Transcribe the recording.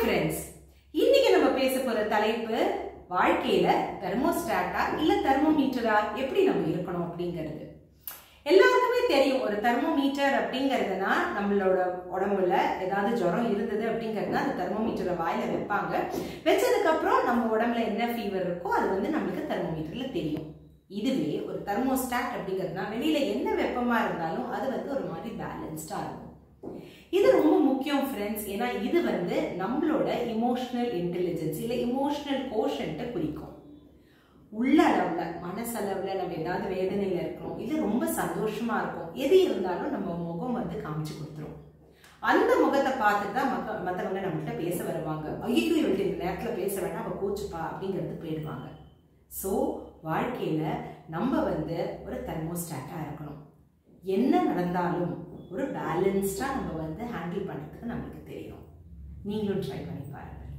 friends இன்னைக்கு நம்ம பேச போற தலைப்பு வாழ்க்கையில தெர்மோஸ்டாட்டா இல்ல தெர்மோமீட்டரா எப்படி நம்ம இருக்கணும் அப்படிங்கிறது எல்லாருக்குமே தெரியும் ஒரு தெர்மோமீட்டர் அப்படிங்கிறதுனா நம்மளோட உடம்புல ஏதாவது ஜுரம் இருந்தது அப்படிங்கிறதுனா அந்த தெர்மோமீட்டரை வாயில வைப்பாங்க வச்சதுக்கு அப்புறம் நம்ம உடம்புல என்ன ஃபீவர் இருக்கோ அது வந்து நம்மளுக்கு தெர்மோமீட்டர்ல தெரியும் இதுவே ஒரு தெர்மோஸ்டாட் அப்படிங்கிறதுனா வெளியில என்ன வெப்பமா இருந்தாலும் அது வந்து ஒரு மாதிரி பேலன்ஸ்டா இருக்கும் இது ரொம்ப முக்கியம் ஃப்ரெண்ட்ஸ் ஏன்னா இது வந்து நம்மளோட இமோஷனல் இன்டெலிஜென்ஸ் இல்லை இமோஷனல் கோஷன்ட்டை குறிக்கும் உள்ள அளவுல மனசளவுல நம்ம ஏதாவது வேதனையில இருக்கிறோம் இல்ல ரொம்ப சந்தோஷமா இருக்கும் எது இருந்தாலும் நம்ம முகம் வந்து காமிச்சு கொடுத்துரும் அந்த முகத்தை பார்த்துட்டு தான் மக்க மற்றவங்க நம்மள்கிட்ட பேச வருவாங்க ஐயோ இவளுக்கு இந்த நேரத்துல பேச வேண்டாம் அவ கூச்சுப்பா அப்படிங்கிறது போயிடுவாங்க ஸோ வாழ்க்கையில நம்ம வந்து ஒரு தெர்மோஸ்டாட்டா இருக்கணும் என்ன நடந்தாலும் ஒரு பேலன்ஸ்டா நம்ம வந்து ஹேண்டில் பண்றதுக்கு நம்மளுக்கு தெரியும் நீங்களும் ட்ரை பண்ணி பாருங்க